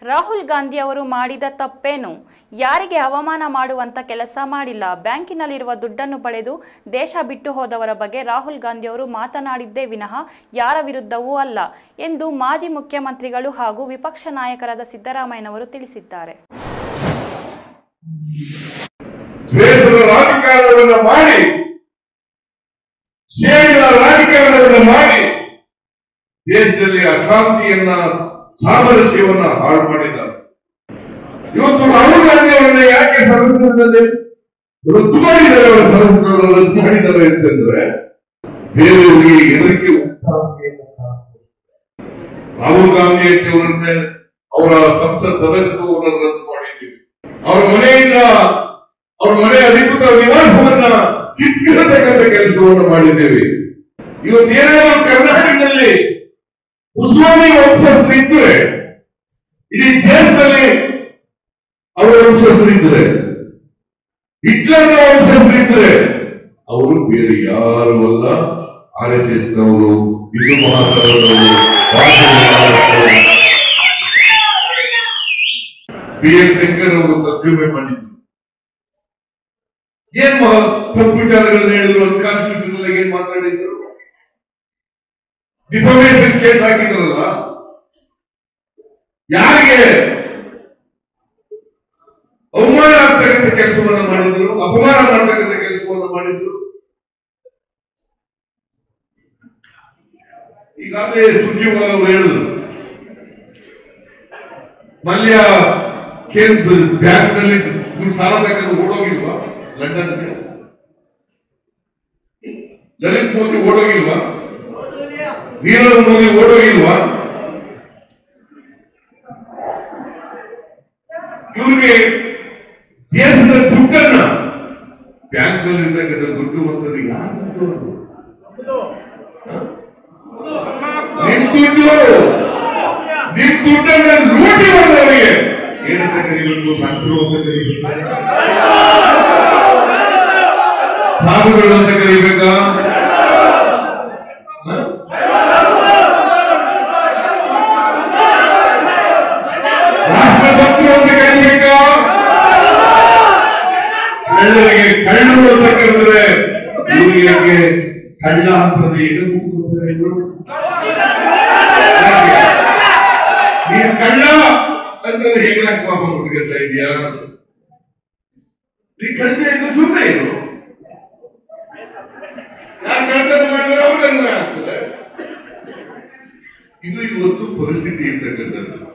ರಾಹುಲ್ ಗಾಂಧಿ ಅವರು ಮಾಡಿದ ತಪ್ಪೇನು ಯಾರಿಗೆ ಅವಮಾನ ಮಾಡುವಂತ ಕೆಲಸ ಮಾಡಿಲ್ಲ ಬ್ಯಾಂಕಿನಲ್ಲಿರುವ ದುಡ್ಡನ್ನು ಪಡೆದು ದೇಶ ಬಿಟ್ಟು ಹೋದವರ ಬಗ್ಗೆ ರಾಹುಲ್ ಗಾಂಧಿ ಅವರು ಮಾತನಾಡಿದ್ದೇ ವಿನಃ ಯಾರ ವಿರುದ್ಧವೂ ಅಲ್ಲ ಎಂದು ಮಾಜಿ ಮುಖ್ಯಮಂತ್ರಿಗಳು ಹಾಗೂ ವಿಪಕ್ಷ ನಾಯಕರಾದ ಸಿದ್ದರಾಮಯ್ಯನವರು ತಿಳಿಸಿದ್ದಾರೆ ದ್ವೇಷದ ರಾಜಕಾರಣವನ್ನ ಮಾಡಿ ಸೇಡಿನ ರಾಜಕಾರಣವನ್ನ ಮಾಡಿ ದೇಶದಲ್ಲಿ ಅಶಾಂತಿಯನ್ನ ಸಾಮರಸ್ಯವನ್ನ ಹಾಳು ಮಾಡಿದ್ದಾರೆ ಇವತ್ತು ರಾಹುಲ್ ಗಾಂಧಿ ಅವರನ್ನ ಯಾಕೆ ಸಂಸತ್ತಿನಲ್ಲಿ ರದ್ದು ಮಾಡಿದ್ದಾರೆ ಅವರ ಸಂಸತ್ತನ್ನು ರದ್ದು ಮಾಡಿದ್ದಾರೆ ಅಂತಂದ್ರೆ ಬೇರೆಯವರಿಗೆ ಹೆದರಿಕೆ ಉಂಟಾಗಲಿ ಅನ್ನೋ ಕಾರಣಕ್ಕೋಸ್ಕರ. ರಾಹುಲ್ ಗಾಂಧಿ ಅವರನ್ನ ಅವರ ಸಂಸತ್ ಸದಸ್ಯತ್ವವನ್ನು ರದ್ದು ಮಾಡಿದ್ದೀವಿ ಅವರ ಮನೆಯಿಂದ ಅವ್ರ ಮನೆ ಅಧಿಕೃತ ನಿವಾಸವನ್ನ ಕಿತ್ಕಿರತಕ್ಕಂಥ ಕೆಲಸವನ್ನು ಮಾಡಿದ್ದೇವೆ ಇವತ್ತೇನಾದರೂ ಕರ್ನಾಟಕದಲ್ಲಿ ಉಸ್ಮಾನಿ ವಂಶಸ್ಥರಿದ್ದರೆ ಇಡೀ ದೇಶದಲ್ಲಿ ಅವರ ವಂಶಸ್ಥರಿದ್ದರೆ ಹಿಟ್ಲರ್ನ ವಂಶಸ್ಥರಿದ್ದರೆ ಅವರು ಬೇರೆ ಯಾರು ಅಲ್ಲ ಆರ್ ಎಸ್ ಎಸ್ ನವರು ಹಿಂದೂ ಮಹಾಸಭಾದವರು ಬಿ ಎಸ್ ಶಂಕರ್ ಅವರು ತರ್ಜುಮೆ ಮಾಡಿದ್ರು ಏನ್ ಮಹಾ- ತಪ್ಪು ವಿಚಾರಗಳನ್ನ ಹೇಳಿದ್ರು ಕಾನ್ಸ್ಟಿಟ್ಯೂಷನ್ ಏನ್ ಮಾತಾಡಿದ್ರು ಡಿಫಾಮೇಷನ್ ಕೇಸ್ ಹಾಕಿದ್ರಲ್ಲ ಯಾರಿಗೆ ಅವಮಾನ ಆಗ್ತಕ್ಕಂಥ ಕೆಲಸವನ್ನ ಮಾಡಿದ್ರು ಅಪಮಾನ ಮಾಡ್ತಕ್ಕಂಥ ಕೆಲಸವನ್ನ ಮಾಡಿದ್ರು ಈಗಾಗಲೇ ಸುರ್ಜಿವಾಲ್ ಅವರು ಹೇಳಿದ್ರು ಮಲ್ಯ ಬ್ಯಾಂಕ್ ನಲ್ಲಿ ಸಾಲ ತಕ್ಕಂತ ಓಡೋಗಿಲ್ವಾ ಲಂಡನ್ಗೆ ಲಲಿತ್ ಮೋದಿ ಓಡೋಗಿಲ್ವಾ ನೀರವ್ ಮೋದಿ ಓಡೋಗಿಲ್ವಾ ಇವ್ರಿಗೆ ದೇಶದ ದುಡ್ಡನ್ನ ಬ್ಯಾಂಕ್ ನಲ್ಲಿ ಇರ್ತಕ್ಕಂಥ ದುಡ್ಡು ಅಂತಂದ್ರೆ ಯಾರು ದುಡ್ಡು ಅದು? ಹ? ನಿಮ್ ದುಡ್ಡು ನಿಮ್ ದುಡ್ಡನ್ನ ಲೂಟಿ ಮಾಡಿದವರಿಗೆ ಏನಂತ ಕರೀಬೇಕು ಸಂತರು ಅಂತ ಕರೀಬೇಕು ಸಾಧುಗಳು ಅಂತ ಕರೀಬೇಕಾ ಹ? ರಾಷ್ಟ್ರಭಕ್ತರು ಅಂತ ಕರೀಬೇಕಾ ಕಳ್ಳರಿಗೆ ಕಳ್ಳರು ಅಂತ ಕರೆದ್ರೆ ಇವರಿಗೆ ಕಳ್ಳ ಅಂತಂದ್ರೆ ಈಗ ಗೊತ್ತಿಲ್ಲ ಇವರು ನೀನ್ ಕಳ್ಳ ಅಂತಂದ್ರೆ ಹೇಗೆ ಪಾಪ ಹುಡುಗರ್ತಾ ಇದೆಯಾ ನೀ ಕಳ್ಳ ಇದ್ರೆ ಸುಮ್ಮನೆ ಇರು ಯಾರು ಕಳ್ತನ ಮಾಡಿದ್ರೆ ಅವ್ರಿಗೆ ಆಗ್ತದೆ ಇದು ಇವತ್ತು ಪರಿಸ್ಥಿತಿ ಇರ್ತಕ್ಕಂಥದ್ದು